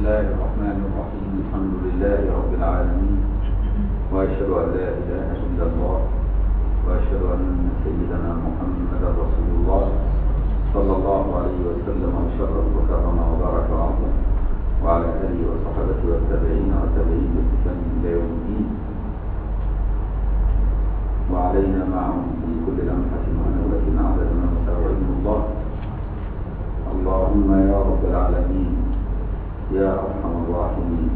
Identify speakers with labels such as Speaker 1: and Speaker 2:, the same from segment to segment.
Speaker 1: الله الرحمن الرحيم الحمد لله رب العالمين وأشهد أن لا إله إلا الله وأشهد أن سيدنا محمدا رسول الله صلى الله عليه وسلم وشرف وكرم وبارك وعظم وعلى آله وصحبه والتابعين والتابعين بإحسان إلى يوم الدين وعلينا معهم في كل لمحة ونفة عدد ما وسع علم الله اللهم يا رب العالمين يا أرحم الراحمين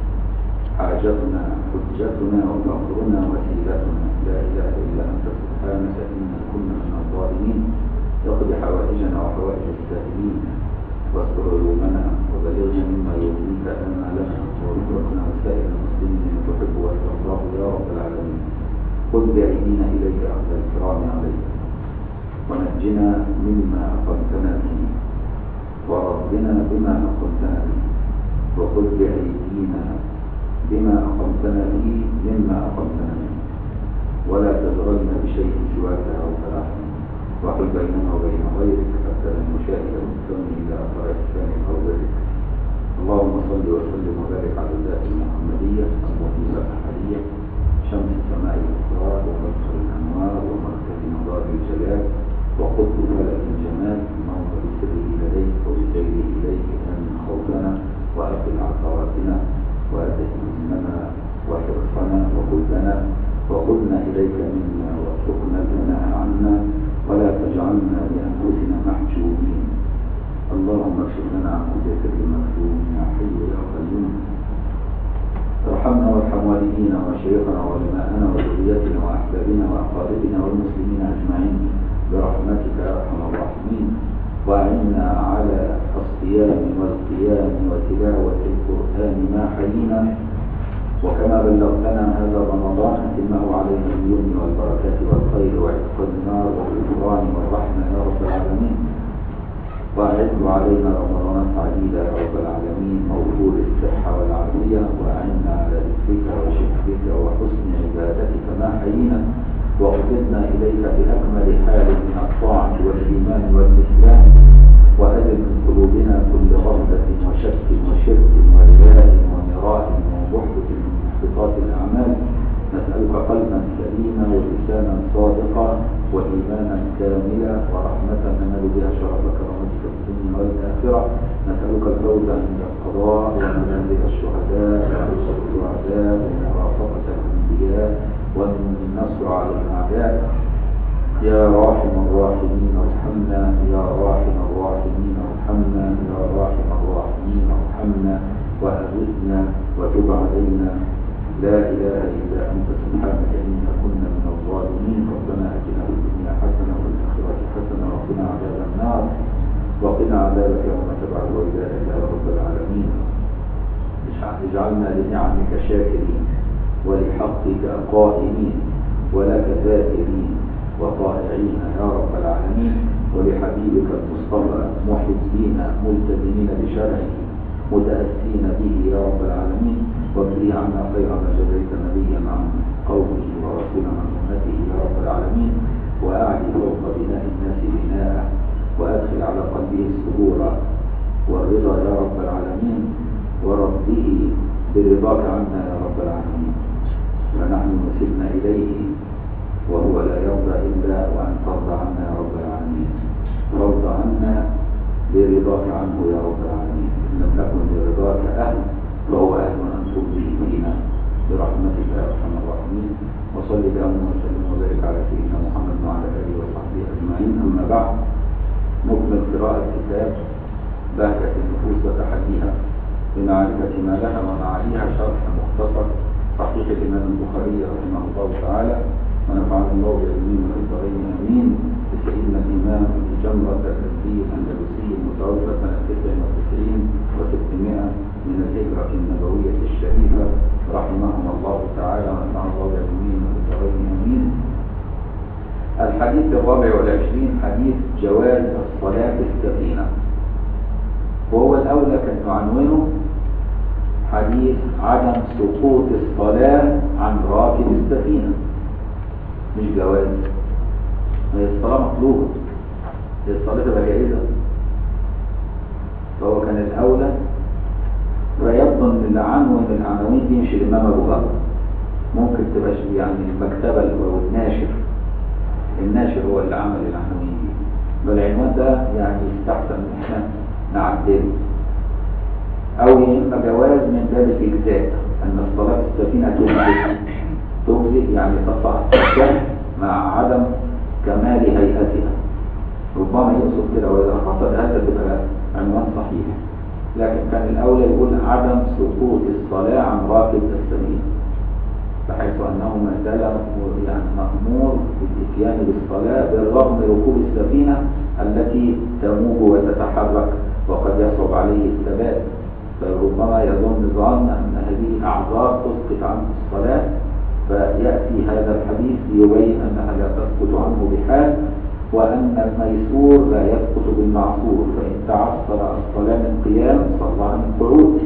Speaker 1: حاجتنا حجتنا وفقرنا وسيلتنا لا إله إلا أنت سبحانك إنا كنا من الظالمين اقض حوائجنا وحوائج السائلين واستر عيوبنا وبلغنا مما يرضيك آمالنا وارزقنا وسائر المسلمين تحب وترضاه يا رب العالمين خذ بأيدينا إليك أخذ الكرام عليك ونجنا مما أقمتنا فيه وربنا بما أقمتنا فيه وخذ بأيدينا بما أقمتنا فيه مما أقمتنا فيه ولا تشغلنا بشيء سواك يا رب العالمين وحل بيننا وبين غيرك حتى لا نشاهد المسلم إلى أثر إحسان قولتك اللهم صل وسلم وبارك على الذات المحمدية الوحيدة الأحدية شمس سماء الأسرار ومدخل الأنوار ومركز مدار الجلال وقطب فلك الجمال موضع سره لديك وبسيره إليك أمن خوفنا وأقل عثراتنا وأتت همنا وحرصنا وقلبنا وقلنا إليك منا وارزقنا الثناء عنا ولا تجعلنا لأنفسنا محجوبين اللهم اكشف لنا عن كل سر مكتوم يا حي يا قيوم ارحمنا وارحم والدينا وشيخنا وعلماءنا وذريتنا واحبابنا واقاربنا والمسلمين اجمعين برحمتك يا ارحم الراحمين واعنا على الصيام والقيام وتلاوه القران ما حيينا وكما بلغتنا هذا رمضان اتمه علينا باليمن والبركات والخير وعتق النار والغفران والرحمه يا رب العالمين وأعد علينا رمضان سعيدا يا رب العالمين موفور الصحة والعافية وأعنا على ذكرك وشكرك وحسن عبادتك ما حيينا واقبضنا إليك بأكمل حال من الطاعة والإيمان والإسلام وأدم من قلوبنا كل غفلة وشك وشرك ورياء ومراء وبحث من محبطات الأعمال نسألك قلبا سليما ولسانا صادقا وإيمانا كاملا ورحمة ننال بها شرف كرامتك في الدنيا والآخرة نسألك الفوز عند القضاء ومنازل الشهداء وعيش السعداء ومرافقة الأنبياء والنصر على الأعداء يا راحم الراحمين ارحمنا يا راحم الراحمين ارحمنا يا راحم الراحمين ارحمنا وأغثنا وتب علينا لا إله إلا أنت سبحانك إنا كنا من الظالمين ربنا أتنا في الدنيا حسنة وفي الآخرة حسنة وقنا عذاب النار وقنا عذابك يوم تبعث وإله إلا رب العالمين اجعلنا لنعمك شاكرين ولحقك قائمين ولك ذاكرين وطائعين يا رب العالمين ولحبيبك المصطفى محبين ملتزمين بشرعه متأسين به يا رب العالمين وابلي عنا خير ما جزيت نبيا عن قومه ورسولا عن امته يا رب العالمين واعلي فوق بناء الناس بناءه وادخل على قلبه السرور والرضا يا رب العالمين وربه برضاك عنا يا رب العالمين فنحن نسبنا اليه وهو لا يرضى الا وان ترضى عنا يا رب العالمين وارض عنا برضاك عنه يا رب العالمين ان لم نكن برضاك اهل فهو أهل أن ترضي فينا برحمتك يا أرحم الراحمين وصل اللهم وسلم وبارك على سيدنا محمد وعلى آله وصحبه أجمعين أما بعد نكمل قراءة كتاب بهجة النفوس وتحديها بمعرفة ما لها ومعانيها شرح مختصر صحيح الإمام البخاري رحمه الله تعالى ونفعنا الله بعلمين والدارين آمين بسيدنا الإمام جمرة الأزدي الأندلسي المتوفى سنة 99 و600 من الهجرة النبوية الشريفة رحمهم الله تعالى ونفع الله بعلمين والدارين آمين الحديث الرابع والعشرين حديث جواز الصلاة في السفينة وهو الأولى كان عنوانه حديث عدم سقوط الصلاة عن راكب السفينة مش جواز هي الصلاة مطلوبة هي الصلاة تبقى جائزة فهو كان الأولى فيبدو ان العنوان من العناوين دي مش الامام ابو بكر ممكن تبقى ش- يعني المكتبه او الناشر الناشر هو اللي عمل العناوين دي فالعنوان ده يعني يستحسن ان احنا نعدله او يا اما جواز من باب الاجزاء ان الصلاه السفينه تجزئ تجزئ يعني تصح تصح مع عدم كمال هيئتها ربما يقصد كده واذا حصل هذا تبقى عنوان صحيح لكن كان الاولى يقول عدم سقوط الصلاه عن راكب السفينه بحيث انه ما زال يعني مامور بالاتيان بالصلاه بالرغم ركوب السفينه التي تموج وتتحرك وقد يصعب عليه الثبات فربما يظن ظن ان هذه اعذار تسقط عنه الصلاه فياتي هذا الحديث ليبين انها لا تسقط عنه بحال وان الميسور لا يسقط بالمعصور فان تعثر الصلاه من قيام صلى من قعود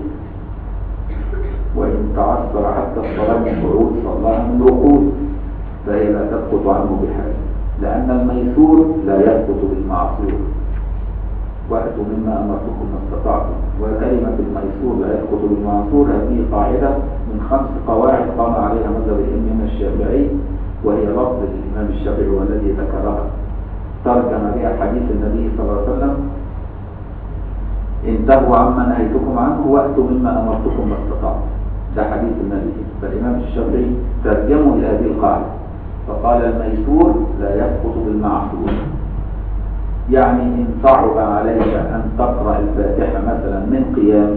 Speaker 1: وإن تعثر حتى الصلاة من قعود صلاها من ركود فهي لا تسقط عنه بحال لأن الميسور لا يسقط بالمعصور وأتوا مما أمرتكم ما استطعتم وكلمة الميسور لا يسقط بالمعصور هذه قاعدة من خمس قواعد قام عليها مذهب الإمام الشافعي وهي لفظ الإمام الشافعي والذي ذكرها ترجم بها حديث النبي صلى الله عليه وسلم انتهوا عما نهيتكم عنه واتوا مما امرتكم ما استطعتم ده حديث النبي فالامام الشافعي ترجمه الى هذه القاعده فقال الميسور لا يسقط بالمعصور يعني ان صعب عليك ان تقرا الفاتحه مثلا من قيام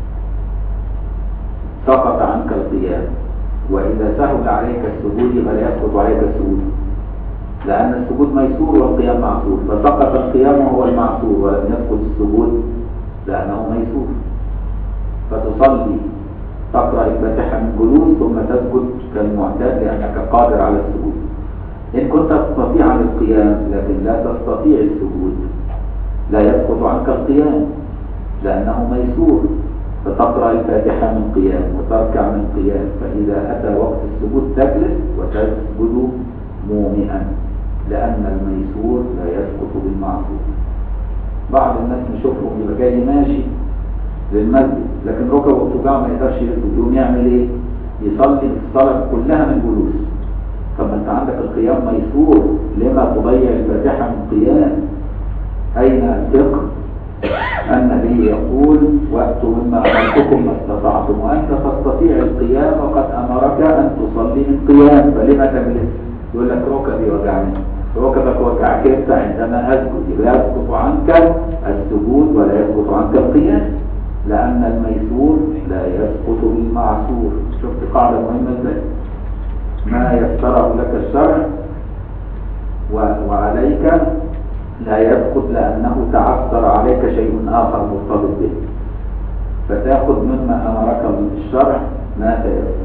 Speaker 1: سقط عنك القيام واذا سهل عليك السجود فلا يسقط عليك السجود لأن السجود ميسور والقيام معصور فسقط القيام وهو المعصور ولم يسقط السجود لأنه ميسور فتصلي تقرأ الفاتحة من جلوس ثم تسجد كالمعتاد لأنك قادر على السجود إن كنت تستطيع القيام لكن لا تستطيع السجود لا يسقط عنك القيام لأنه ميسور فتقرأ الفاتحة من قيام وتركع من قيام فإذا أتى وقت السجود تجلس وتسجد مومئا لأن الميسور لا يسقط بالمعصور بعض الناس نشوفهم يبقى جاي ماشي للمسجد لكن ركبه وتوجعه ما يقدرش يسجد يقوم يعمل ايه؟ يصلي الصلاة كلها من جلوس طب ما انت عندك القيام ميسور لما تضيع الفاتحة من قيام أين الفقه؟ النبي يقول وأتوا مما أمرتكم ما استطعتم وأنت تستطيع القيام وقد أمرك أن تصلي من قيام فلما تجلس؟ يقول لك ركبي وجعني ركبك وجعك انت عندما اسجد يبقى يسقط عنك السجود ولا يسقط عنك القيام لان الميسور لا يسقط بالمعسور شفت قاعده مهمه ازاي ما يسره لك الشرع و- وعليك لا يسقط لانه تعثر عليك شيء اخر مرتبط به فتاخذ مما امرك الشرع ما تيسر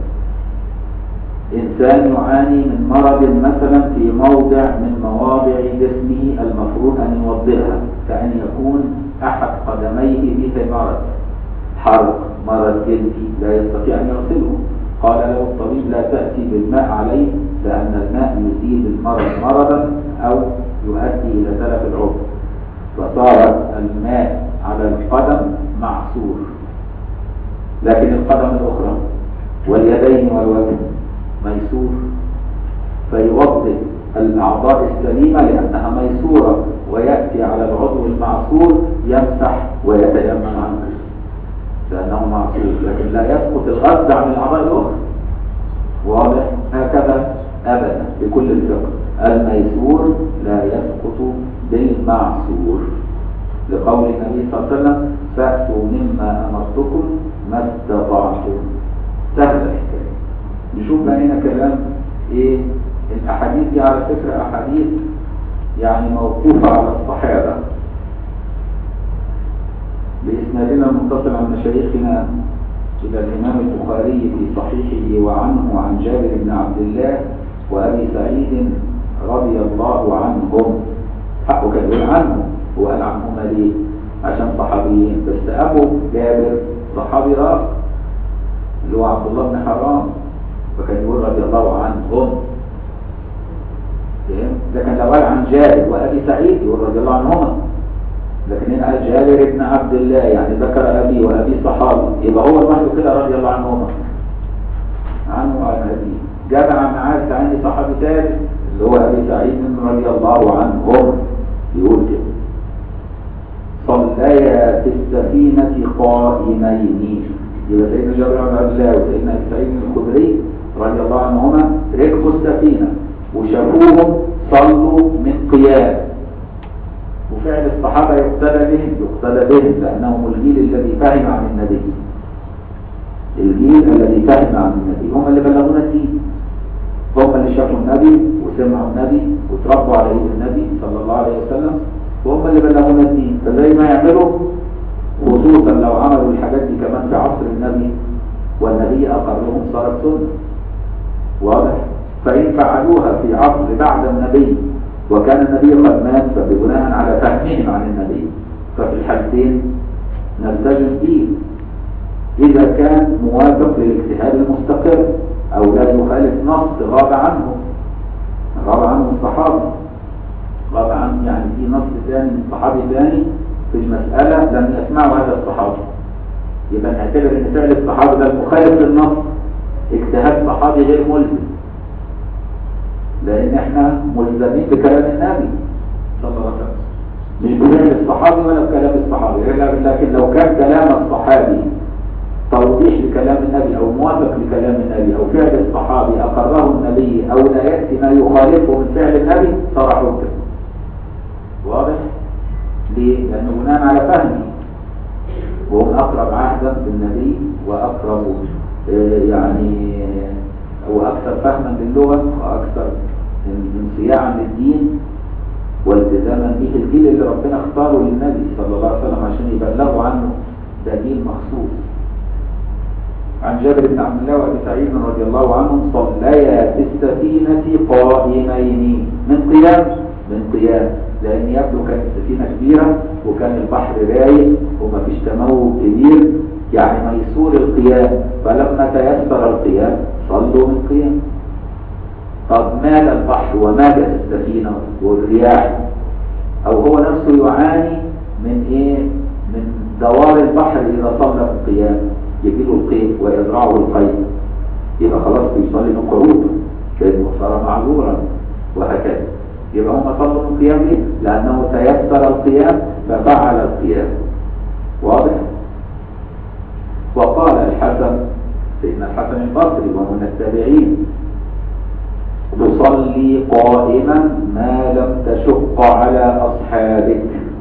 Speaker 1: إنسان يعاني من مرض مثلا في موضع من مواضع جسمه المفروض أن يوضئها كأن يكون أحد قدميه به مرض حرق مرض جلدي لا يستطيع أن يغسله قال له الطبيب لا تأتي بالماء عليه لأن الماء يزيد المرض مرضا أو يؤدي إلى تلف العضو فصار الماء على القدم معصور لكن القدم الأخرى واليدين والوجه ميسور فيوضئ الأعضاء السليمة لأنها ميسورة ويأتي على العضو المعصور يمسح ويتيمم عنه لأنه معصور لكن لا يسقط الغسل عن الأعضاء الأخرى واضح هكذا أبدا بكل الفقه الميسور لا يسقط بالمعصور لقول النبي صلى الله عليه وسلم فأتوا مما أمرتكم ما استطعتم سهل الحكاية نشوف بقى هنا كلام ايه الاحاديث دي على فكره احاديث يعني موقوفه على الصحابه باسنادنا المتصل عن مشايخنا الى الامام البخاري في صحيحه وعنه عن جابر بن عبد الله وابي سعيد رضي الله عنهم حقه كان يقول عنه هو قال عنهما ليه؟ عشان صحابيين بس ابو جابر صحابي اخر اللي هو عبد الله بن حرام فكان يقول رضي الله عنهم فهم؟ لكن لو قال عن جابر وابي سعيد يقول رضي الله عنهما لكن هنا قال جابر بن عبد الله يعني ذكر ابي وابي صحابي يبقى هو لوحده كده رضي الله عنهما عنه وعن ابيه جمع معاه ثاني صحابي ثالث اللي هو ابي سعيد رضي الله عنهم يقول كده صليا في السفينة قائمين يبقى سيدنا جابر بن عبد الله وسيدنا ابي سعيد الخدري رضي الله عنهما ركبوا السفينة وشافوهم صلوا من قيام وفعل الصحابة يقتدى بهم يقتدى بهم لأنهم الجيل الذي فهم عن النبي الجيل الذي فهم عن النبي هم اللي بلغونا الدين هم اللي شافوا النبي وسمعوا النبي وتربوا على ايد النبي صلى الله عليه وسلم وهم اللي بلغونا الدين فزي ما يعملوا خصوصا لو عملوا الحاجات دي كمان في عصر النبي والنبي أقرهم صارت سنة واضح فإن فعلوها في عصر بعد النبي وكان النبي قد مات فبناء على فهمهم عن النبي ففي الحالتين نلتزم به إذا كان موافق للاجتهاد المستقر أو لا يخالف نص غاب عنه غاب عنه الصحابة غاب عنه يعني في نص ثاني من صحابي ثاني في المسألة لم يسمعه هذا الصحابي يبقى نعتبر ان فعل الصحابي ده مخالف للنص اجتهاد صحابي غير ملزم لان احنا ملزمين بكلام النبي صلى الله عليه وسلم مش بفعل الصحابي ولا بكلام الصحابي لكن لو كان كلام الصحابي توضيح لكلام النبي او موافق لكلام النبي او فعل الصحابي اقره النبي او لا ياتي ما يخالفه من فعل النبي صار حجه واضح ليه لانه بناء على فهمه وهم اقرب عهدا بالنبي واقرب يعني واكثر فهما للغه واكثر انصياعا للدين والتزاما به الجيل اللي ربنا اختاره للنبي صلى الله عليه وسلم عشان يبلغوا عنه ده جيل مخصوص عن جابر بن عبد الله وابي سعيد رضي الله عنهم صليا في السفينه قائمين من قيام من قيام لان يبدو كانت السفينه كبيره وكان البحر رايق ومفيش تموج كبير يعني ميسور القيام فلما تيسر القيام صلوا من قيام قد مال البحر ومالت السفينه والرياح او هو نفسه يعاني من ايه من دوار البحر اذا صلى في القيام يجيله القيد ويزرعه القيد يبقى خلاص بيصلي من قعود كانه صار معذورا وهكذا يبقى هم صلوا من قيام ليه؟ لانه تيسر القيام ففعل القيام واضح وقال الحسن سيدنا الحسن البصري وهو من التابعين تصلي قائما ما لم تشق على اصحابك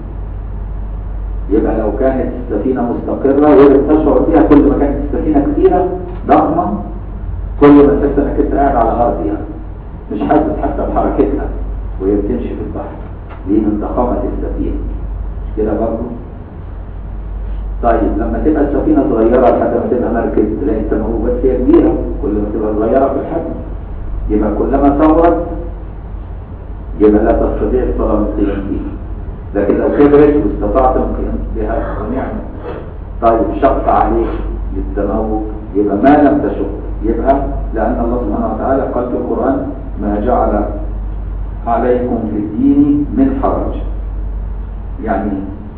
Speaker 1: يبقى لو كانت السفينة مستقرة وهي تشعر فيها كل ما كانت السفينة كبيرة ضخمة كل ما تحس انك انت قاعد على الارض يعني مش حاسس حتى بحركتها وهي بتمشي في البحر دي من ضخامة السفينة مش كده برضه طيب لما تبقى السفينة صغيرة لحد ما تبقى مركب تلاقي التموج بس هي كبيرة كل ما تبقى صغيرة في الحجم يبقى كلما صورت يبقى لا تستطيع الصلاة من قيام فيها لكن لو كبرت واستطعت القيام بها ونعمة طيب شق عليك للتموج يبقى ما لم تشق يبقى لأن الله سبحانه وتعالى قال في القرآن ما جعل عليكم في الدين من حرج يعني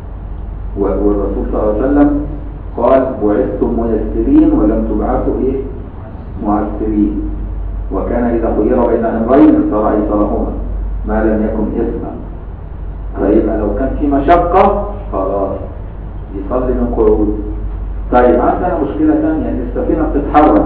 Speaker 1: والرسول صلى الله عليه وسلم قال بعثتم ميسرين ولم تبعثوا ايه معسرين وكان اذا خير بين امرين اختار ايسرهما ما لم يكن اثما فيبقى لو كان في مشقة خلاص يصلي من قعود طيب عندنا مشكلة ثانية ان السفينة بتتحرك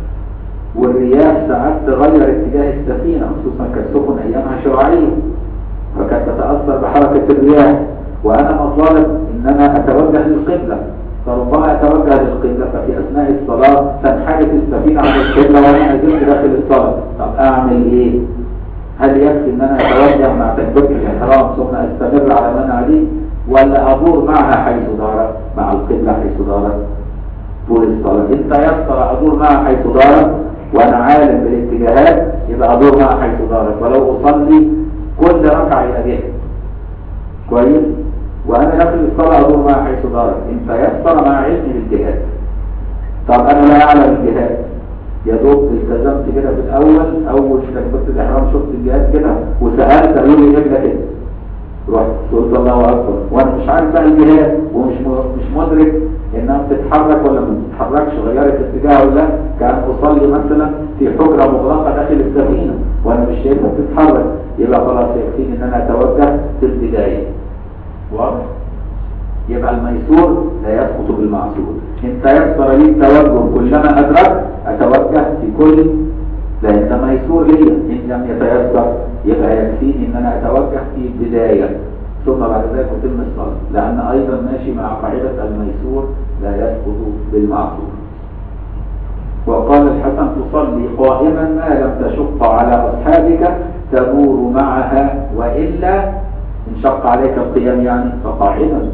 Speaker 1: والرياح ساعات تغير اتجاه السفينة خصوصا كالسفن ايامها شرعية فكانت تتأثر بحركة الرياح وانا مطالب ان انا اتوجه للقبلة فربما اتوجه للقبلة ففي اثناء الصلاة تنحرف السفينة عن القبلة وانا نزلت داخل الصلاة طب اعمل ايه؟ هل يكفي ان انا اتوجه مع تكبيرة الاحرام ثم استمر على ما انا عليه ولا ادور معها حيث دارت مع القبلة حيث دارت طول الصلاة ان تيسر ادور معها حيث دارت وانا عالم بالاتجاهات يبقى ادور معها حيث دارت ولو اصلي كل ركعة الى جهة كويس وانا داخل الصلاة ادور معها حيث دارت ان تيسر مع علمي بالجهات طب انا لا اعلم الجهات يا دوب التزمت كده في الاول اول تكبيره الاحرام شفت الجهاد كده وسالت قالوا لي اجري كده رحت قلت الله اكبر وانا مش عارف بقى الجهاد ومش مش مدرك انها بتتحرك ولا ما بتتحركش غيرت اتجاهها ولا لا كان اصلي مثلا في حجره مغلقه داخل السفينه وانا مش شايفها بتتحرك يبقى خلاص يكفيني ان انا اتوجه في البدايه واضح يبقى الميسور لا يسقط بالمعسور ان تيسر لي التوجه كلما ادركت اتوجه في كل لان ده ميسور لي ان لم يتيسر يبقى يكفيني ان انا اتوجه في البدايه ثم بعد ذلك اتم الصلاه لان ايضا ماشي مع قاعده الميسور لا يسقط بالمعصور وقال الحسن تصلي قائما ما لم تشق على اصحابك تدور معها والا ان شق عليك القيام يعني فقاعدا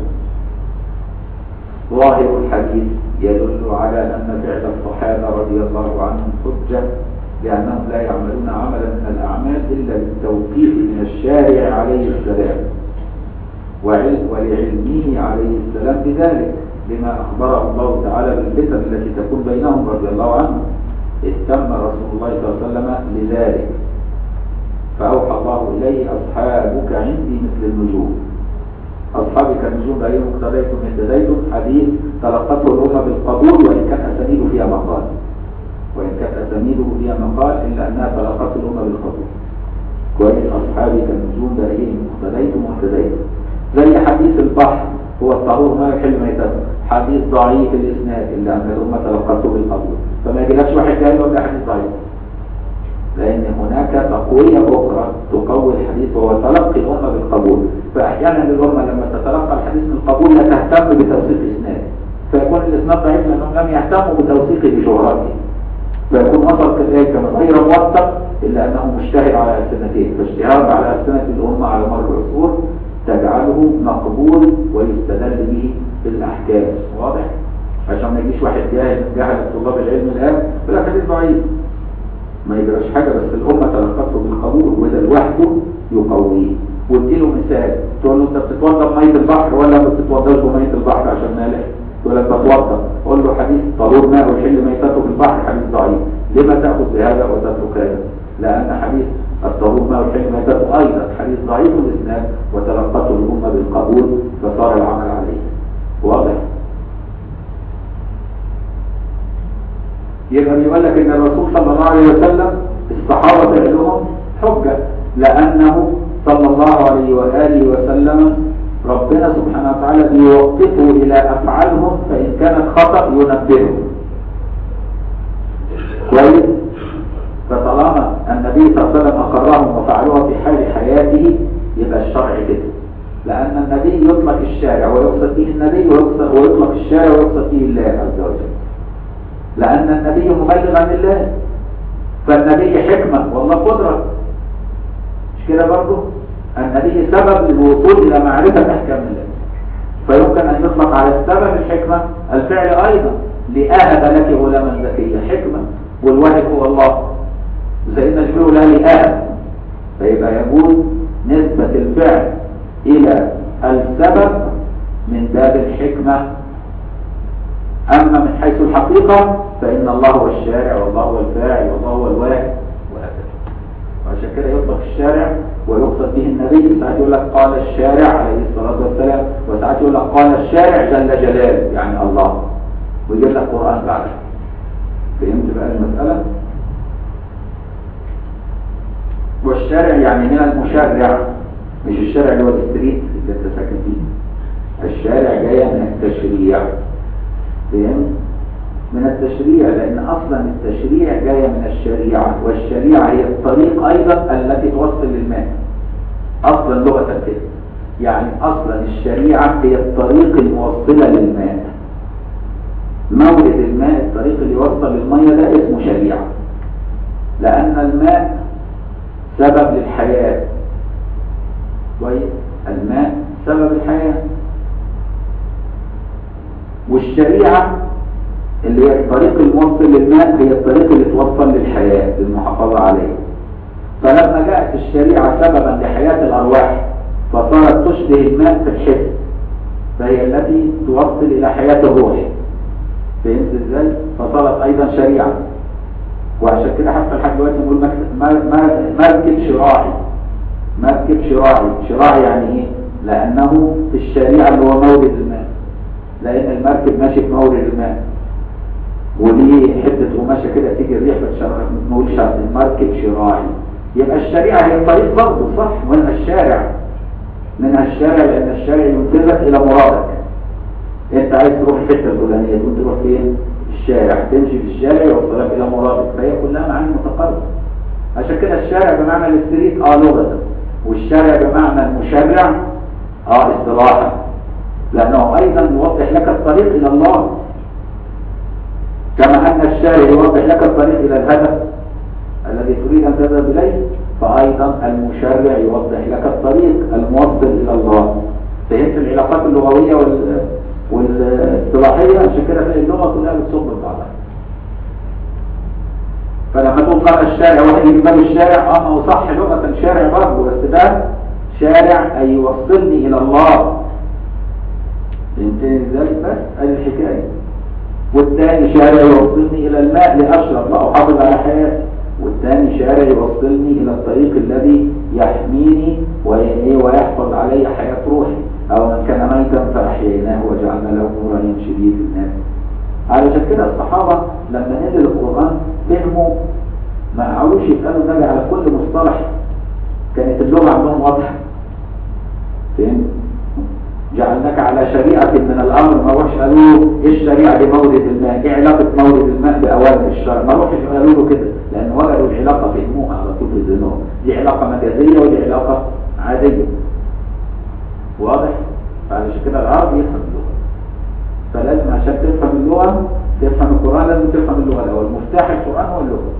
Speaker 1: ظاهر الحديث يدل على ان فعل الصحابه رضي الله عنهم حجه لانهم لا يعملون عملا من الاعمال الا بالتوقيف من الشارع عليه السلام ولعلمه عليه السلام بذلك لما أخبره الله تعالى بالفتن التي تكون بينهم رضي الله عنهم اهتم رسول الله صلى الله عليه وسلم لذلك فأوحى الله إليه أصحابك عندي مثل النجوم أصحابك النجوم بأيهم اقتديتم اهتديتم حديث تلقته الأمة بالقبول وإن كان أسانيده فيها مقال وإن كان أسانيده فيها مقال إلا أنها تلقته الأمة بالقبول كويس أصحابك النجوم بأيهم اقتديتم واهتديتم زي حديث البحر هو الطهور ما يحل ميتته حديث ضعيف الاسناد الا ان الامه تلقته بالقبول فما يجيلكش واحد جاي يقول ده حديث ضعيف لان هناك تقويه اخرى تقوي الحديث وهو تلقي الامه بالقبول فاحيانا الامه لما تتلقى الحديث من القبول لا تهتم بتوثيق اسناد فيكون الاسناد ضعيف لانهم لم يهتموا بتوثيقه بشهرته فيكون وصل كذلك من غير موثق الا انه مشتهر على السنتين فاشتهار على السنه الامه على مر العصور تجعله مقبول ويستدل به في الأحكام واضح؟ عشان ما يجيش واحد جاهل جهل طلاب العلم الآن يقول لك حديث ضعيف ما يجراش حاجة بس الأمة تلقته بالقبول وده لوحده يقويه واديله مثال تقول له انت بتتوضا بميه البحر ولا ما بتتوضاش بميه البحر عشان مالح يقول لك بتوضا قول له حديث طهور ماء ويحل ميتته في البحر حديث ضعيف لما تاخذ بهذا وتترك هذا لان حديث الطهور ماء ويحل ميتته ايضا حديث ضعيف الاسناد وتلقته الامه بالقبول فصار العمل عليه واضح يبقى بيقول لك ان الرسول صلى الله عليه وسلم الصحابه فعلهم حجه لانه صلى الله عليه واله وسلم ربنا سبحانه وتعالى بيوقفه الى افعالهم فان كانت خطا ينبهه كويس فطالما النبي صلى الله عليه وسلم اقرهم وفعلوها في حال حياته يبقى الشرع كده لان النبي يطلق الشارع ويقصد به النبي ويطلق الشارع ويقصد به الله عز وجل لأن النبي مبلغ عن الله فالنبي حكمة والله قدرة مش كده برضه النبي سبب للوصول إلى معرفة أحكام الله فيمكن أن يطلق على السبب الحكمة الفعل أيضا لأهب لك غلاما زكيا حكمة والواحد هو الله سيدنا جبريل لا لأهب فيبقى يجوز نسبة الفعل إلى السبب من باب الحكمة أما من حيث الحقيقة فإن الله هو الشارع والله هو الفاعل والله هو الواحد وهكذا وعشان كده يطلق الشارع ويقصد به النبي ساعات يقول لك قال الشارع عليه الصلاة والسلام وساعات يقول لك قال الشارع جل جلاله يعني الله ويجيب لك قرآن بعده فهمت بقى المسألة؟ والشارع يعني هنا المشرع مش الشارع اللي هو الستريت اللي انت ساكن فيه الشارع جاية من التشريع فهم؟ من التشريع لأن أصلا التشريع جاية من الشريعة والشريعة هي الطريق أيضا التي توصل للماء أصلا لغة كده يعني أصلا الشريعة هي الطريق الموصلة للماء مورد الماء الطريق اللي يوصل للمية ده اسمه شريعة لأن الماء سبب للحياة كويس الماء سبب الحياة والشريعة اللي هي الطريق الموصل للماء هي الطريق اللي توصل للحياة للمحافظة عليه فلما جاءت الشريعة سببا لحياة الأرواح فصارت تشبه الماء في الحس فهي التي توصل إلى حياة الروح فهمت ازاي؟ فصارت أيضا شريعة وعشان كده حتى لحد دلوقتي نقول مركب شراعي مركب شراعي شراعي يعني ايه؟ لأنه في الشريعة اللي هو مورد الماء لأن المركب ماشي في مورد الماء وليه حتة قماشة كده تيجي الريح بتشرح نقول شرط المركب شراعي يبقى الشريعة هي الطريق برضه صح ومنها الشارع منها الشارع لأن الشارع ينتبه إلى مرادك أنت عايز تروح الحتة الفلانية تقوم تروح فين؟ الشارع تمشي في الشارع يوصلك إلى مرادك فهي كلها معاني متقاربة عشان كده الشارع بمعنى الاستريت اه لغة والشارع بمعنى المشرع اه اصطلاحا لأنه أيضا يوضح لك الطريق إلى الله كما أن الشارع يوضح لك الطريق إلى الهدف الذي تريد أن تذهب إليه فأيضا المشرع يوضح لك الطريق الموصل إلى الله فهمت العلاقات اللغوية وال... والاصطلاحية عشان كده تلاقي اللغة كلها بتصب بعضها فلما تقول قرأ الشارع واحد يجي باب الشارع اه ما هو صح لغة شارع برضه بس ده شارع أي يوصلني إلى الله فهمتني ازاي بس ادي الحكاية والثاني شارع يوصلني إلى الماء لأشرب وأحافظ على حياتي والثاني شارع يوصلني إلى الطريق الذي يحميني ويحفظ علي حياة روحي أو من كان ميتا فأحييناه وجعلنا له نورا يمشي به في الناس علشان كده الصحابة لما نزل القرآن فهموا ما عاوش يسألوا النبي على كل مصطلح كانت اللغة عندهم واضحة فهمت؟ جعلناك على شريعة من الأمر ما روحش قالوا إيه الشريعة بمورد الماء إيه علاقة مورد الماء بأوامر الشرع ما روحش قالوا له كده لأن وجدوا العلاقة فهموها على طول الذنوب دي علاقة مجازية ودي علاقة عادية واضح؟ فعلشان كده العرب يفهم اللغة فلازم عشان تفهم اللغة تفهم القرآن لازم تفهم اللغة الأول مفتاح القرآن هو اللغة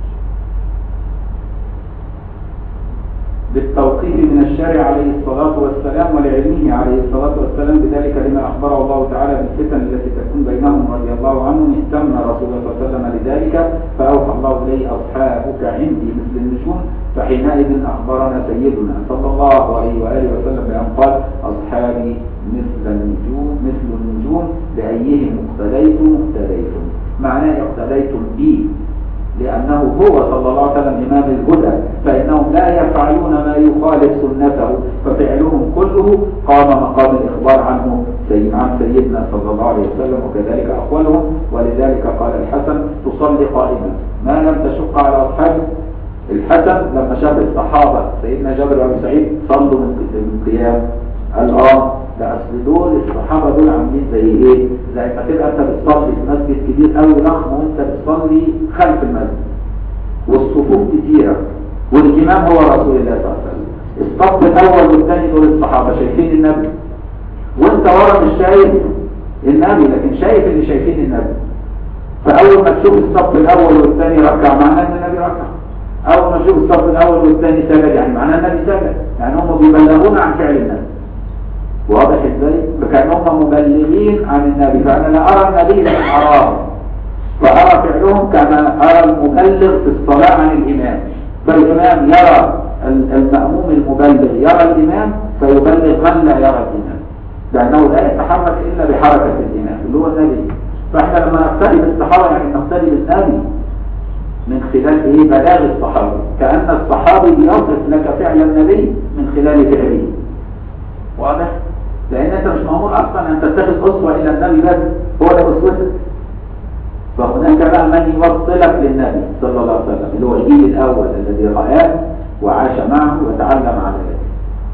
Speaker 1: بالتوقيف من الشارع عليه الصلاة والسلام ولعلمه عليه الصلاة والسلام بذلك لما أخبره الله تعالى بالفتن التي تكون بينهم رضي الله عنهم اهتم رسول الله صلى الله عليه وسلم لذلك فأوحى الله إليه أصحابك عندي مثل النجوم فحينئذ أخبرنا سيدنا صلى الله عليه وآله وسلم بأن قال أصحابي مثل النجوم مثل النجوم بأيهم اقتديتم اقتديتم معناه اقتديتم بي لأنه هو صلى الله عليه وسلم إمام الهدى فإنهم لا يفعلون ما يخالف سنته ففعلهم كله قام مقام الإخبار عنه سيد عن سيدنا صلى الله عليه وسلم وكذلك أقوالهم ولذلك قال الحسن تصلي قائما ما لم تشق على أصحابه الحسن لما شاف الصحابة سيدنا جابر بن سعيد صلوا من قيام قال اه ده اصل دول الصحابه دول عاملين زي ايه؟ زي ما تبقى انت بتصلي في مسجد كبير قوي ضخم وانت بتصلي خلف المسجد والصفوف كتيره والامام هو رسول الله صلى الله عليه وسلم الصف الاول والثاني دول الصحابه شايفين النبي وانت ورا مش شايف النبي لكن شايف اللي شايفين النبي فاول ما تشوف الصف الاول والثاني ركع معناه ان النبي ركع اول ما تشوف الصف الاول والثاني سجد يعني معناه النبي سجد يعني هم بيبلغون عن فعل النبي واضح ازاي فكانهم مبلغين عن النبي فانا لا ارى النبي لكن اراه فارى فعلهم كما ارى المبلغ في الصلاه عن الامام فالامام يرى الماموم المبلغ يرى الامام فيبلغ من لا يرى الامام لانه لا يتحرك الا بحركه الامام اللي هو النبي فاحنا لما نقتدي بالصحابه يعني نقتدي بالنبي من خلال ايه بلاغ الصحابي كان الصحابي بيصف لك فعل النبي من خلال فعله واضح لان انت مش مامور اصلا ان تتخذ اسوه الى النبي بس هو ده اسوتك فهناك بقى من يوصلك للنبي صلى الله عليه وسلم اللي هو الجيل الاول الذي رآه وعاش معه وتعلم على ذلك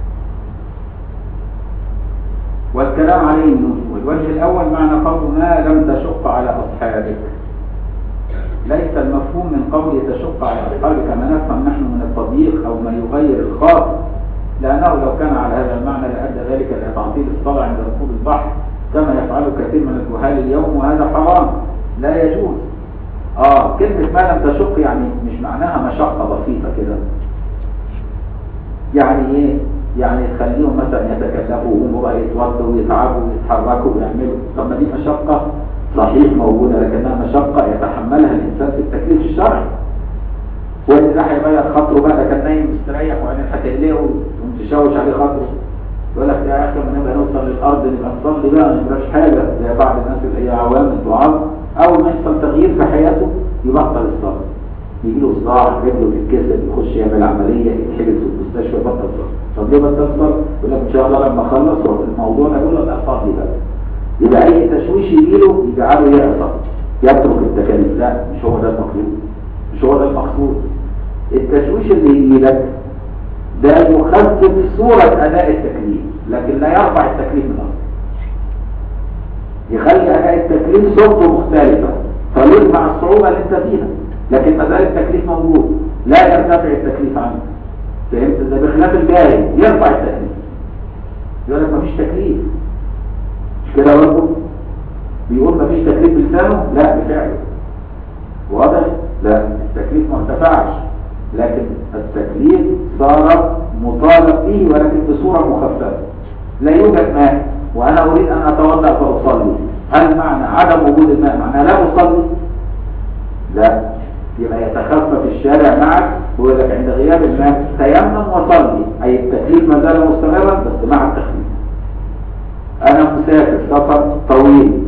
Speaker 1: والكلام عليه النص والوجه الاول معنى قول ما لم تشق على اصحابك ليس المفهوم من قول تشق على اصحابك ما نفهم نحن من التضييق او ما يغير الخاطر لأنه لو كان على هذا المعنى لأدى ذلك إلى تعطيل الصلاة عند ركوب البحر كما يفعله كثير من الجهال اليوم وهذا حرام لا يجوز آه كلمة ما لم تشق يعني مش معناها مشقة بسيطة كده يعني إيه؟ يعني تخليهم مثلا يتكلفوا ويقوموا بقى يتوضوا ويتعبوا ويتحركوا ويعملوا طب ما دي مشقة صحيح موجودة لكنها مشقة يتحملها الإنسان في التكليف الشرعي واللي راح يغير خاطره بقى كان نايم مستريح وبعدين هتقلقه تشوش عليه خاطره يقول لك يا اخي لما نبقى نوصل للارض نبقى نصلي بقى ما نبقاش حاجه زي بعض الناس اللي هي عوام الضعاف اول ما يحصل تغيير في حياته يبطل الصلاه يجي له صداع رجله تتكسر يخش يعمل عمليه يتحبس في المستشفى يبطل صلاه طب ليه بطل صلاه؟ يقول لك ان شاء الله لما اخلص يبقى اي تشويش يجيله يجعله يعصى يترك التكاليف لا مش هو ده المطلوب مش هو ده المقصود التشويش اللي يجي لك ده يخفف صورة أداء التكليف لكن لا يرفع التكليف من الأصل يخلي أداء التكليف صورته مختلفة فيجمع الصعوبة اللي انت فيها لكن ما زال التكليف موجود لا يرتفع التكليف عنه فهمت ده بخلاف الجاهل يرفع التكليف يقول لك مفيش تكليف مش كده برضه بيقول مفيش تكليف بلسانه لا بفعله واضح لا التكليف ما ارتفعش لكن التكليف صار مطالب به ولكن بصورة مخففة لا يوجد ماء وأنا أريد أن أتوضأ فأصلي هل معنى عدم وجود الماء معنى لا أصلي لا يبقى يتخفف الشارع معك ويقول لك عند غياب الماء تيمم وصلي أي التكليف ما زال مستمرا بس مع التخفيف أنا مسافر سفر طويل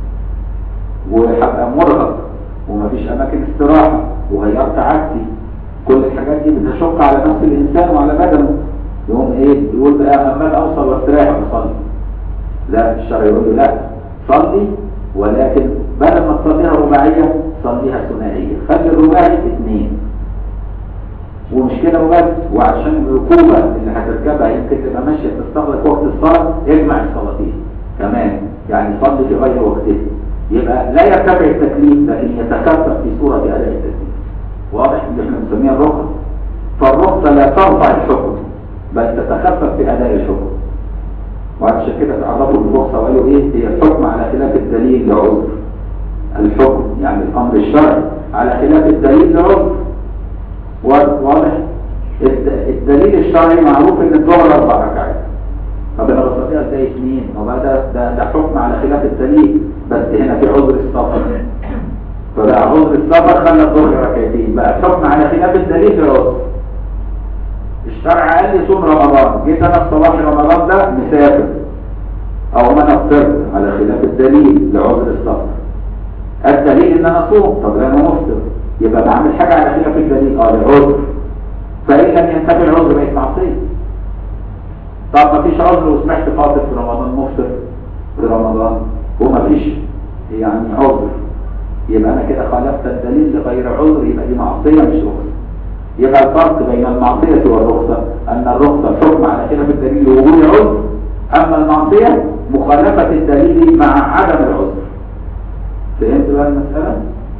Speaker 1: وهبقى مرهق ومفيش أماكن استراحة وغيرت عادتي كل الحاجات دي بتشق على نفس الإنسان وعلى بدنه يقوم إيه يقول بقى أمال أوصل واستريح وأصلي لا الشرع يقول له لا صلي ولكن بدل ما تصليها رباعية صليها ثنائية خلي الرباعي اثنين ومش كده وبس وعشان الركوبة اللي هتركبها يمكن تبقى ماشية تستغرق وقت الصلاة اجمع الصلاتين كمان يعني صلي في غير وقته يبقى لا يرتفع التكليف لكن يتكفف في صورة أداء التكليف واضح اللي احنا بنسميها الرخص فالرخصة لا ترفع الحكم بل تتخفف في أداء الحكم وعشان كده تعرفوا بالرخصة وقالوا ايه هي الحكم على خلاف الدليل لعذر الحكم يعني الأمر الشرعي على خلاف الدليل لعذر واضح الدليل الشرعي معروف ان الظهر اربع ركعات طب انا بستطيع ازاي اثنين وبقى ده, ده ده حكم على خلاف الدليل بس هنا في عذر السفر فبقى عذر السفر خلى الظهر ركعتين بقى حكم على خلاف الدليل في عذر الشرع قال لي صوم رمضان جيت انا في صباح رمضان ده مسافر او ما انا افطرت على خلاف الدليل لعذر السفر الدليل ان انا صوم طب انا مفطر يبقى بعمل حاجه على خلاف الدليل اه لعذر فان لم ينتفي العذر بقت معصيه طب ما فيش عذر وسمحت فاطر في رمضان مفطر في رمضان وما فيش يعني عذر يبقى انا كده خالفت الدليل لغير عذر يبقى دي معصيه مش رخصه يبقى الفرق بين المعصيه والرخصه ان الرخصه الحكم على خلاف الدليل لوجود عذر اما المعصيه مخالفه الدليل مع عدم العذر فهمت بقى المساله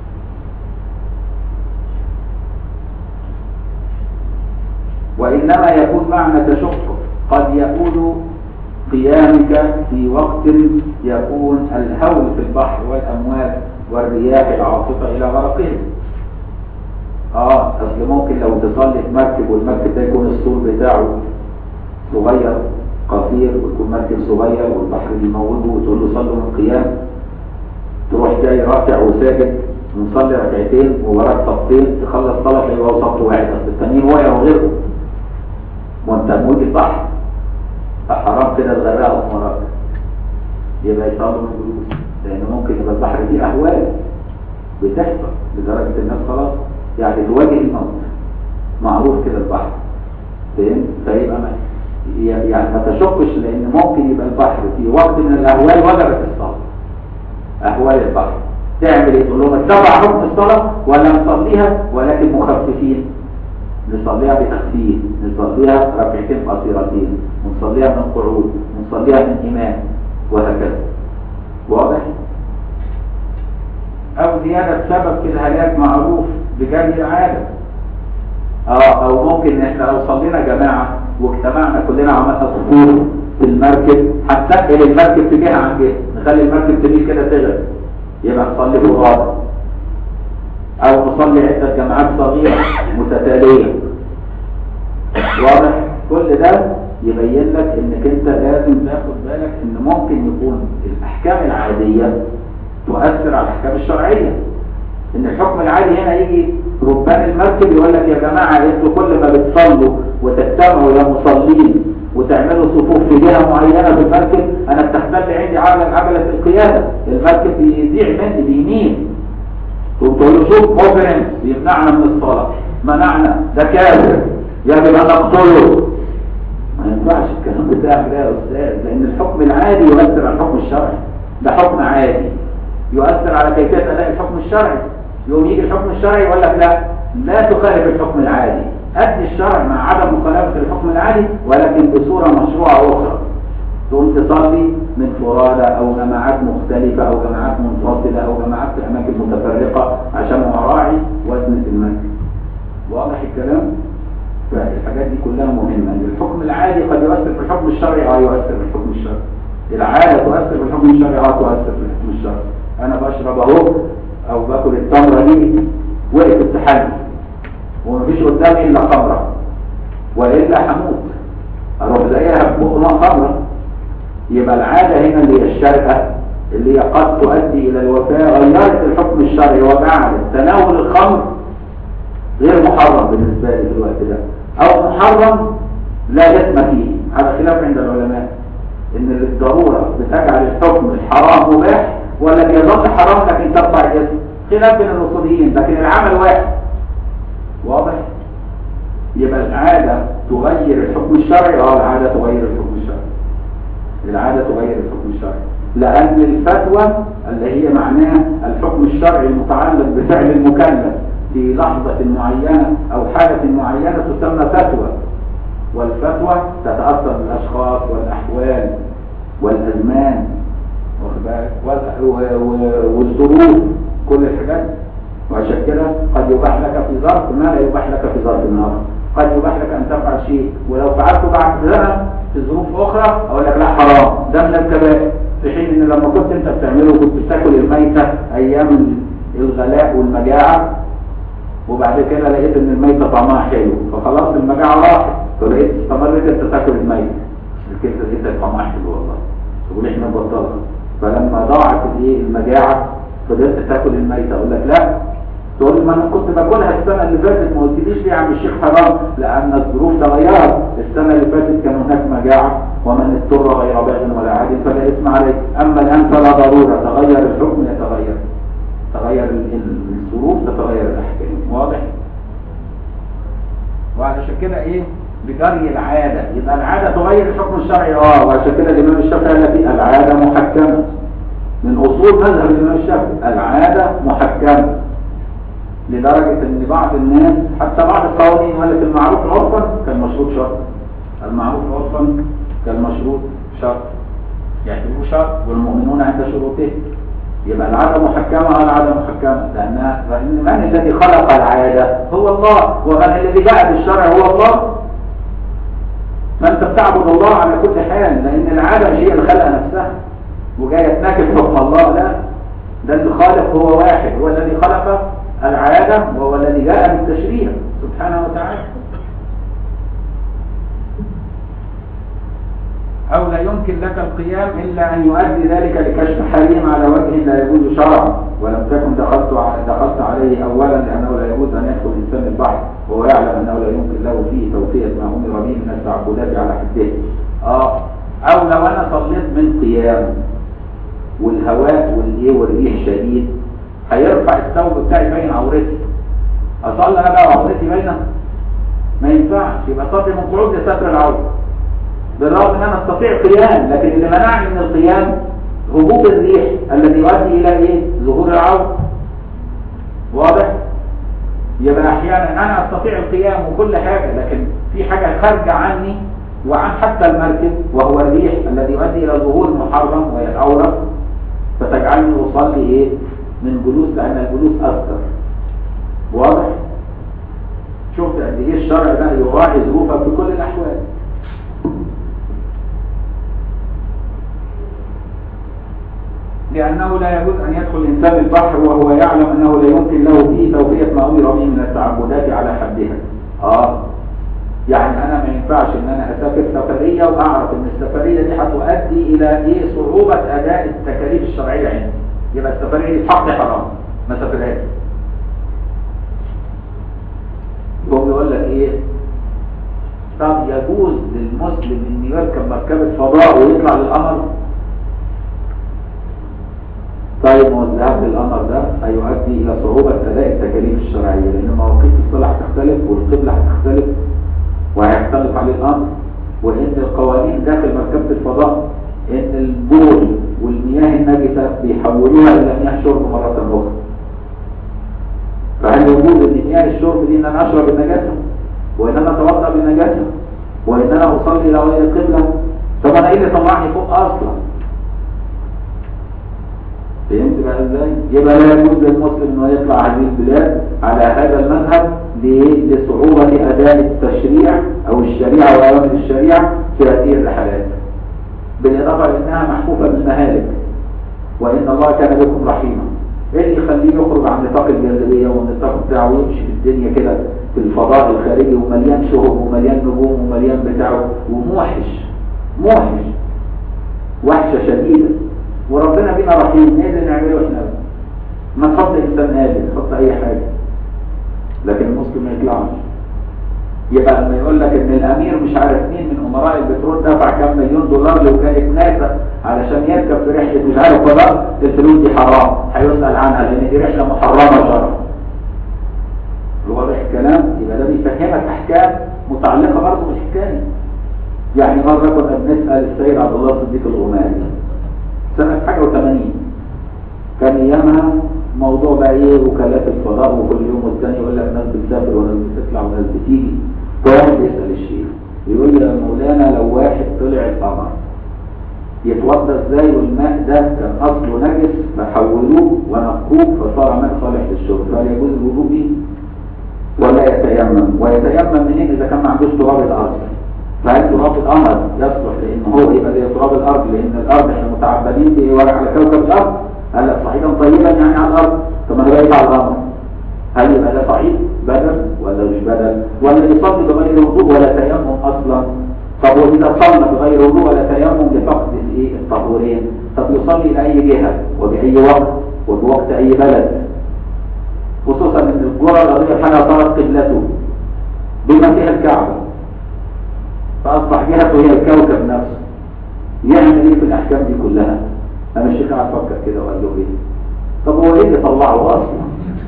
Speaker 1: وإنما يكون معنى تشق قد يكون قيامك في وقت يكون الهول في البحر والأمواج والرياح العاصفة إلى غرقهم اه اصل ممكن لو تصلي في مركب والمركب ده يكون السور بتاعه صغير قصير ويكون مركب صغير والبحر بيموجه وتقول له صلوا من قيام تروح جاي راكع وساجد ونصلي ركعتين ووراك صفين تخلص صلاه يبقى صف واحد اصل التانيين وقع وغيره وانت موج البحر حرام كده تغرقهم وراك يبقى يصلوا من جلوس لان ممكن يبقى البحر فيه اهوال بتحصل لدرجه الناس خلاص يعني تواجه الموت معروف كده البحر فاهم فيبقى ما يعني ما تشكش لان ممكن يبقى البحر في وقت من الاهوال وجبت الصلاه اهوال البحر تعمل ايه تقول لهم اتبع حكم الصلاه ولا نصليها ولكن مخففين نصليها بتخفيف نصليها ركعتين قصيرتين ونصليها من قعود ونصليها من إمام وهكذا واضح أو زيادة سبب في الهلاك معروف بجري العادة اه او ممكن احنا لو صلينا جماعة واجتمعنا كلنا عملنا صفوف في المركب هنتقل المركب في جهة عن جهة نخلي المركب تميل كده تغرق يبقى نصلي في الغابة او نصلي عدة جماعات صغيرة متتالية واضح كل ده يبين لك انك انت لازم تاخد بالك ان ممكن يكون الاحكام العادية تؤثر على الاحكام الشرعية ان الحكم العادي هنا يجي ربان المركب يقول لك يا جماعة انتوا كل ما بتصلوا وتجتمعوا يا مصلين وتعملوا صفوف في جهة معينة في المركب انا بتختل عندي عجلة عجلة القيادة المركب بيضيع مني بيمين وتقول له شوف اوبرنس يمنعنا من الصلاة منعنا ده كافر يجب ان نقتله ما ينفعش الكلام بتاعك ده يا استاذ لان الحكم العادي يؤثر على الحكم الشرعي ده حكم عادي يؤثر على كيفية أداء الحكم الشرعي يوم يجي الحكم الشرعي يقول لك لا لا تخالف الحكم العادي أدي الشرع مع عدم مخالفة الحكم العادي ولكن بصورة مشروعة أخرى تقوم تصلي من فرادى أو جماعات مختلفة أو جماعات منفصلة أو جماعات في أماكن متفرقة عشان أراعي وزن المسجد واضح الكلام؟ فالحاجات دي كلها مهمة الحكم العادي قد يؤثر في الحكم الشرعي اه يؤثر في الحكم الشرعي العادة تؤثر في الحكم الشرعي اه تؤثر في الحكم الشرعي انا بشرب اهو او باكل التمرة دي وقف التحلي ومفيش قدامي الا خمرة والا هموت اروح زيها ببقنا خمرة يبقى العادة هنا اللي هي الشركة اللي هي قد تؤدي الى الوفاة غيرت الحكم الشرعي وجعلت تناول الخمر غير محرم بالنسبة لي في الوقت ده او محرم لا اثم فيه على خلاف عند العلماء ان الضرورة بتجعل الحكم الحرام مباح ولا بيظل حرام لكن ترفع الاسم خلاف بين الاصوليين لكن العمل واحد واضح يبقى العادة تغير الحكم الشرعي اه العادة تغير الحكم الشرعي العادة تغير الحكم الشرعي لأن الفتوى اللي هي معناها الحكم الشرعي المتعلق بفعل المكلف في لحظة معينة أو حالة معينة تسمى فتوى والفتوى تتأثر بالأشخاص والأحوال والأزمان والظروف كل الحاجات وعشان كده قد يباح لك في ظرف ما لا يباح لك في ظرف آخر قد يباح لك أن تفعل شيء ولو فعلته بعد سنة في ظروف أخرى أقول لك لا حرام ده من الكبائر في حين إن لما كنت أنت بتعمله كنت بتاكل الميتة أيام الغلاء والمجاعة وبعد كده لقيت ان الميتة طعمها حلو فخلاص المجاعة راحت فلقيت استمرت انت تاكل الميتة كده لقيت طعمها حلو والله تقول احنا بطلنا فلما ضاعت الايه المجاعة فضلت تاكل الميتة اقول لك لا تقول ما انا كنت باكلها السنة اللي فاتت ما قلتليش ليه يا عم الشيخ حرام لان الظروف تغيرت السنة اللي فاتت كان هناك مجاعة ومن اضطر غير باغ ولا عاد فلا اسم عليه اما الان فلا ضرورة تغير الحكم يتغير تغير الظروف تتغير الاحكام واضح وعشان كده ايه بجري العادة يبقى العادة تغير الحكم الشرعي اه وعشان كده الامام الشافعي قال فيه العادة محكمة من اصول مذهب الامام الشافعي العادة محكمة لدرجة ان بعض الناس حتى بعض القوانين قال لك المعروف عرفا كالمشروط شرط المعروف عرفا كالمشروط شرط يعتبروه شرط والمؤمنون عند شروطه يبقى العادة محكمة ولا العادة محكمة لأنها لأن من الذي خلق العادة هو الله ومن الذي جاء بالشرع هو الله فأنت بتعبد الله على كل حال لأن العادة مش هي اللي خلق نفسها وجاية تناكب حكم الله لا ده اللي خالق هو واحد هو الذي خلق العادة وهو الذي جاء بالتشريع سبحانه وتعالى أو لا يمكن لك القيام إلا أن يؤدي ذلك لكشف حريم على وجه لا يجوز شرعا ولم تكن دخلت دخلت عليه أولا لأنه لا يجوز أن يدخل إنسان البحر وهو يعلم أنه لا يمكن له فيه توفية ما أمر به من التعبدات على حده آه أو لو أنا صليت من قيام والهواء والإيه والريح شديد هيرفع الثوب بتاعي بين عورتي أصلي أنا بقى وعورتي باينة ما ينفعش يبقى صلي من قعود لستر العورة بالرغم ان انا استطيع قيام لكن اللي منعني من القيام هبوب الريح الذي يؤدي الى ايه ظهور العور واضح يبقى احيانا انا استطيع القيام وكل حاجة لكن في حاجة خارجة عني وعن حتى المركب وهو الريح الذي يؤدي الى ظهور المحرم وهي العورة فتجعلني اصلي ايه من جلوس لان الجلوس اثر واضح شفت قد ايه الشرع ده يراعي ظروفك في كل الاحوال لأنه لا يجوز أن يدخل الإنسان البحر وهو يعلم أنه لا يمكن له فيه توفية ما أمر به من التعبدات على حدها آه يعني أنا ما ينفعش إن أنا أسافر سفرية وأعرف إن السفرية دي هتؤدي إلى إيه صعوبة أداء التكاليف الشرعية عندي يبقى السفرية دي حق حرام ما سافرهاش هو بيقول لك إيه طب يجوز للمسلم إن يركب مركبة فضاء ويطلع للقمر طيب ما الذهاب للقمر ده هيؤدي الى صعوبة اداء التكاليف الشرعية لان مواقيت الصلاة هتختلف والقبلة هتختلف وهيختلف عليه الامر وان القوانين داخل مركبة الفضاء ان البول والمياه النجسة بيحولوها الى مياه شرب مره اخرى فهل يجوز ان مياه الشرب دي ان انا اشرب النجاسه وان انا اتوضا بالنجاسه وان انا اصلي الى غير القبله طب انا ايه اللي طلعني فوق اصلا فهمت بقى ازاي يبقى لا يجوز للمسلم انه يطلع هذه البلاد على هذا المذهب ليه؟ لصعوبة أداء التشريع أو الشريعة وأوامر الشريعة في هذه الرحلات بالإضافة لأنها محفوفة بالمهالك وإن الله كان بكم رحيما إيه اللي يخليه يخرج عن نطاق الجاذبية والنطاق بتاعه ويمشي في الدنيا كده في الفضاء الخارجي ومليان شهب ومليان نجوم ومليان بتاعه وموحش موحش وحشة شديدة وربنا بينا رحيم ايه اللي نعمله احنا ما تحط انسان قادر تحط اي حاجة لكن المسلم ما يطلعش يبقى لما يقول لك ان الامير مش عارف مين من امراء البترول دفع كام مليون دولار لوكاله ناسا علشان يركب في رحله مش عارف فضاء الفلوس دي حرام هيسال عنها لان دي رحله محرمه شرعا واضح الكلام يبقى ده بيفهمك احكام متعلقه برضه بالحكايه يعني مره كنا بنسال السيد عبد الله الصديق الغماري سنه حاجه و80 كان ايامها موضوع بقى ايه وكالات الفضاء وكل يوم والتاني يقول لك ناس بتسافر وناس بتطلع وناس بتيجي فواحد بيسال الشيخ يقول لي يا مولانا لو واحد طلع القمر يتوضا ازاي والماء ده كان اصله نجس فحولوه ونقوه فصار ماء صالح للشرب فهل يجوز الوضوء به ولا يتيمم ويتيمم منين اذا كان ما عندوش تراب الارض فهل تراب القمر يصلح لان هو يبقى زي تراب الارض لان الارض احنا متعبدين بايه ولا على كوكب الارض هل صعيدا طيبا يعني على الارض طب انا بقيت على القمر هل يبقى ده صعيد بدل ولا مش بدل ولا يصلي بغير وضوء ولا تيمم اصلا طب واذا صلى بغير وضوء ولا تيمم لفقد الايه الطهورين طب يصلي لاي جهه وباي وقت وبوقت اي بلد خصوصا ان الكره الارضيه حاجه صارت قبلته بما فيها الكعبه فاصبح جهته هي الكوكب نفسه يعمل ايه في الاحكام دي كلها انا الشيخ قاعد افكر كده وقال له ايه طب هو ايه اللي طلعه اصلا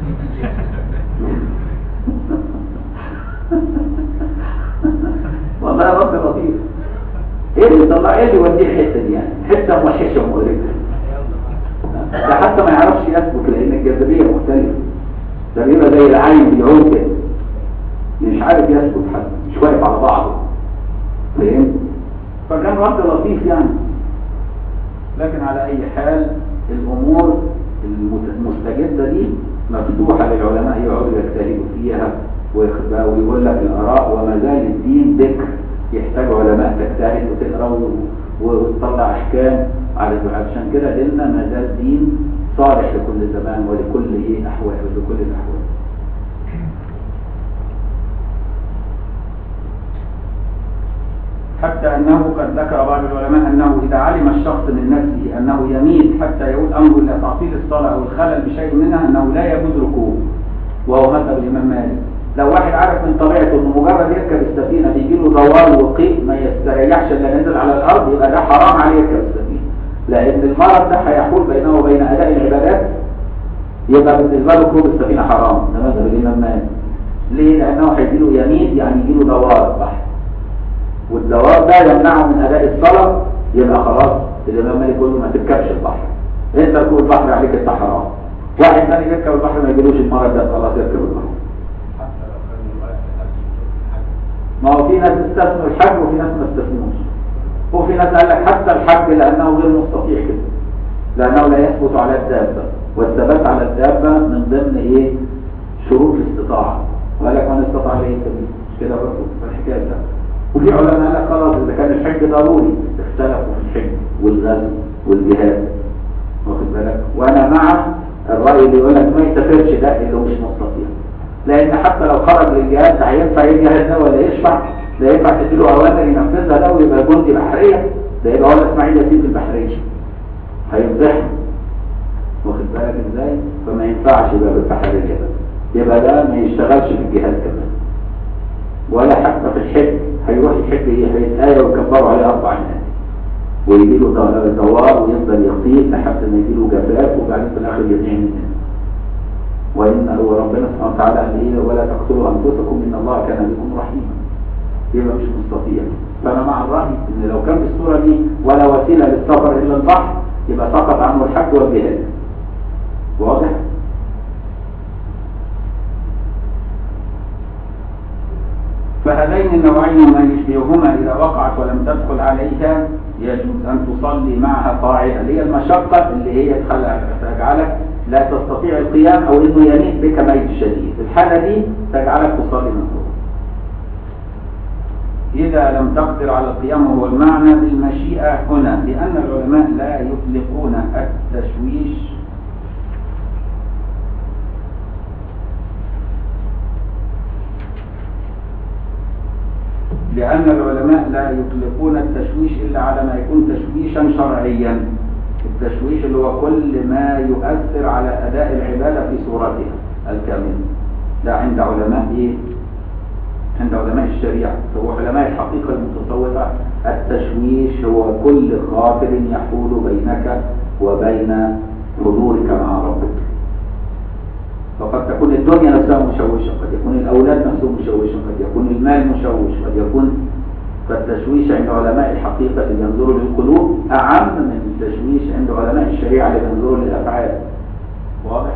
Speaker 1: والله يا رب لطيف ايه اللي طلع ايه اللي يوديه الحته دي يعني حته موحشه ومقرفه ده حتى ما يعرفش يثبت لان الجاذبيه مختلفه ده بيبقى زي العين بيعوم كده مش عارف يثبت حتى مش واقف على بعضه فهمت فكان رد لطيف يعني لكن على اي حال الامور المستجدة دي مفتوحة للعلماء يقعدوا يجتهدوا فيها ويقول لك الاراء وما زال الدين ذكر يحتاج علماء تجتهد وتقرا وتطلع احكام علشان كده ديننا ما زال دين صالح لكل زمان ولكل ايه احوال ولكل الاحوال حتى أنه قد ذكر بعض العلماء أنه إذا علم الشخص من نفسه أنه يميل حتى يعود أمره إلى تعطيل الصلاة أو الخلل بشيء منها أنه لا يجوز ركوب وهو مذهب الإمام مالك لو واحد عارف من طبيعته أنه مجرد يركب السفينة بيجي له دوار وقيء ما يستريحش إلا نزل على الأرض يبقى ده حرام عليه يركب السفينة لأن المرض ده هيحول بينه وبين أداء العبادات يبقى بالنسبة له ركوب السفينة حرام ده مذهب الإمام مالك ليه؟ لأنه هيجي له يمين يعني يجي له دوار بحر والدوار ده يمنعه من اداء الصلاه يبقى خلاص الامام مالك يقول له ما تركبش البحر انت ركوب البحر عليك انت حرام واحد ثاني يركب البحر ما يجيلوش المرض ده خلاص يركب البحر ما هو في ناس استثنوا الحج وفي ناس ما استثنوش وفي ناس قال لك حتى الحج لانه غير مستطيع كده لانه لا يثبت على الدابه والثبات على الدابه من ضمن ايه شروط الاستطاعه وقال لك من استطاع اليه سبيل مش كده برضه الحكايه ده وفي علماء قال لك خلاص اذا كان الحج ضروري اختلفوا في الحج والغزو والجهاد واخد بالك وانا مع الراي اللي يقول لك ما يسافرش ده اللي مش مستطيع لان حتى لو خرج للجهاد ده هينفع يجهز ده ولا يشفع ده ينفع تديله اوامر ينفذها ده ويبقى جندي بحريه ده يبقى هو اسماعيل ياسين في البحريه هيفضحه واخد بالك ازاي فما ينفعش يبقى بالبحريه ده يبقى ده ما يشتغلش في الجهاد كمان ولا حتى في الحج هيروح يحب ايه هيتآية ويكبروا عليه أربع ناس ويجي له دوار ويفضل يغطيه لحد ما يجي له جفاف وبعدين في الآخر يطعم الناس وإن هو ربنا سبحانه وتعالى قال إيه ولا تقتلوا أنفسكم إن الله كان بكم رحيما يبقى مش مستطيع فأنا مع الرأي إن لو كان بالصورة دي ولا وسيلة للسفر إلا البحر يبقى سقط عنه الحج والجهاد واضح؟ فهذين النوعين وما يشبههما إذا وقعت ولم تدخل عليها يجوز أن تصلي معها قاعدة اللي هي المشقة اللي هي تجعلك لا تستطيع القيام أو إنه يميت بك ميت شديد الحالة دي تجعلك تصلي مكروه إذا لم تقدر على القيام هو المعنى بالمشيئة هنا لأن العلماء لا يطلقون التشويش لأن العلماء لا يطلقون التشويش إلا على ما يكون تشويشا شرعيا التشويش اللي هو كل ما يؤثر على أداء العبادة في صورتها الكاملة ده عند علماء إيه؟ عند علماء الشريعة هو علماء الحقيقة المتصوفة التشويش هو كل خاطر يحول بينك وبين حضورك مع ربك فقد تكون الدنيا نفسها مشوشة قد يكون الأولاد نفسهم مشوشة قد يكون المال مشوش قد يكون فالتشويش عند علماء الحقيقة اللي ينظروا للقلوب أعم من التشويش عند علماء الشريعة اللي ينظروا للأفعال واضح؟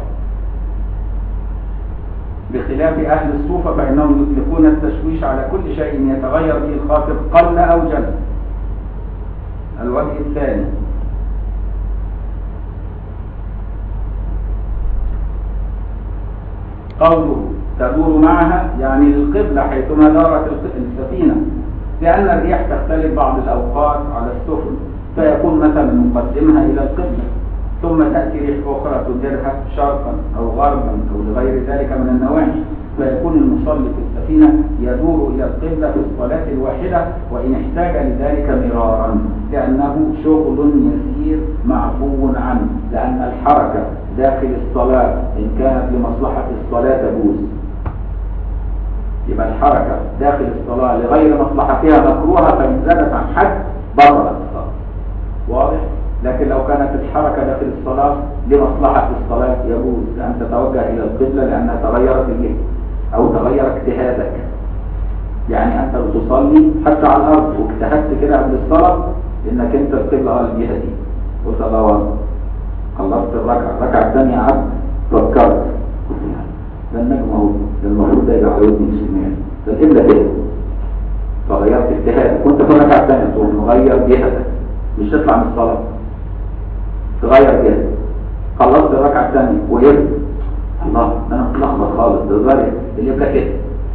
Speaker 1: بخلاف أهل الصوفة فإنهم يطلقون التشويش على كل شيء يتغير به الخاطر قل أو جل الوجه الثاني قوله تدور معها يعني للقبلة حيثما دارت السفينة لأن الريح تختلف بعض الأوقات على السفن فيكون مثلا مقدمها إلى القبلة ثم تأتي ريح أخرى تديرها شرقا أو غربا أو لغير ذلك من النواحي فيكون المصلي في السفينة يدور إلى القبلة في الصلاة الواحدة وإن احتاج لذلك مرارا لأنه شغل يسير معفو عنه لأن الحركة داخل الصلاة إن كانت لمصلحة الصلاة تجوز يبقى الحركة داخل الصلاة لغير مصلحتها مكروهة فإن زادت عن حد بطلت الصلاة واضح؟ لكن لو كانت الحركة داخل الصلاة لمصلحة الصلاة يجوز أن تتوجه إلى القبلة لأنها تغيرت الجهة أو تغير اجتهادك يعني أنت بتصلي حتى على الأرض واجتهدت كده قبل الصلاة إنك أنت القبلة على الجهة دي قلت الله أكبر خلصت الركعة الركعة الثانية قعدت فكرت ده النجم اهو ده المفروض ده يبقى على ودني الشمال ده القبلة كده فغيرت اجتهادك وانت في الركعة الثانية تقوم مغير جهتك مش تطلع من الصلاة تغير جهتك خلصت الركعة الثانية وقفت الله ده انا متلخبط خالص ده ظاهر القبلة كده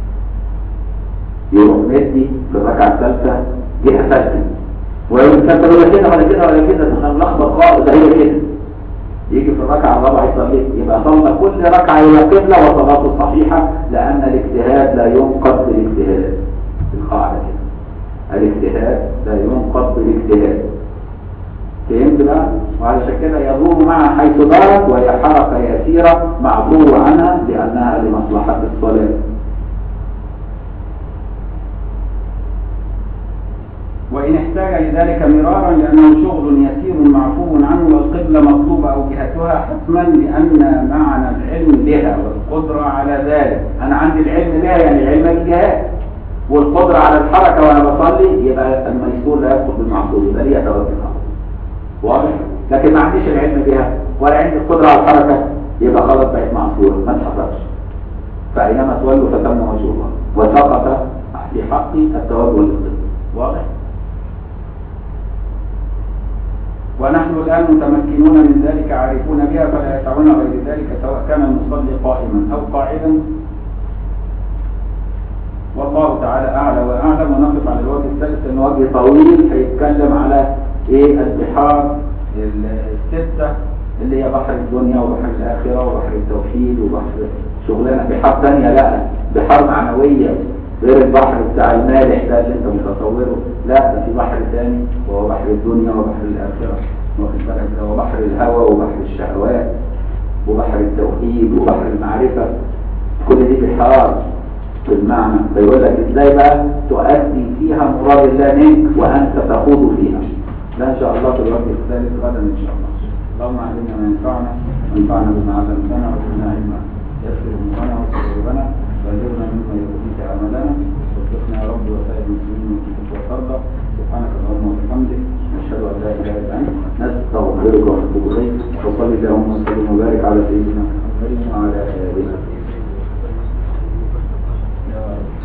Speaker 1: يروح مدي في الركعة الثالثة جهة ثالثة ويقول انت ولا كده ولا كده ولا كده ده انا ملخبط خالص ده هي كده يجي في الركعة الرابعة يصلي يبقى صلى كل ركعة إلى قبلة وصلاته صحيحة لأن الاجتهاد لا ينقض بالاجتهاد القاعدة كده الاجتهاد لا ينقض بالاجتهاد فهمت بقى؟ وعلشان كده يدور معها حيث دارت وهي حركة يسيرة معذور عنها لأنها لمصلحة الصلاة وإن احتاج لذلك مرارا لأنه شغل يسير معفو عنه والقبلة مطلوبة أو جهتها حتما لأن معنى العلم بها والقدرة على ذلك أنا عندي العلم بها يعني علم الجهات والقدرة على الحركة وأنا بصلي يبقى الميسور لا يدخل بالمعصور يبقى ليه توجه واضح؟ لكن ما عنديش العلم بها ولا عندي القدرة على الحركة يبقى خلاص بقيت معصور ما تحركش فأينما تولوا فتم وجه الله وسقط في حقي التوجه للقبلة واضح؟ ونحن الآن متمكنون من ذلك عارفون بها فلا يسعون غير ذلك سواء كان المصلي قائما أو قاعدا والله تعالى أعلى وأعلم ونقف على الوجه الثالث أنه وجه طويل هيتكلم على إيه البحار الستة اللي هي بحر الدنيا وبحر الآخرة وبحر التوحيد وبحر شغلانة بحار ثانية لا بحار معنوية غير البحر بتاع المالح ده اللي انت متصوره لا ده في بحر ثاني وهو بحر الدنيا وبحر الآخرة واخد بالك هو بحر الهوى وبحر الشهوات وبحر التوحيد وبحر المعرفة كل دي بحار في المعنى فيقول لك ازاي بقى تؤدي فيها مراد الله منك وانت تخوض فيها ده ان شاء الله في الوقت الثالث غدا ان شاء الله اللهم علمنا ما ينفعنا وانفعنا بما علمتنا وزدنا علما يسر امورنا واستر عيوبنا وأجرنا مما يرضيك عملنا وفقنا يا رب وسائر المسلمين من كتب وترضى سبحانك اللهم وبحمدك نشهد أن لا إله إلا أنت نستغفرك اللهم وسلم وبارك على سيدنا محمد وعلى آله
Speaker 2: يا رب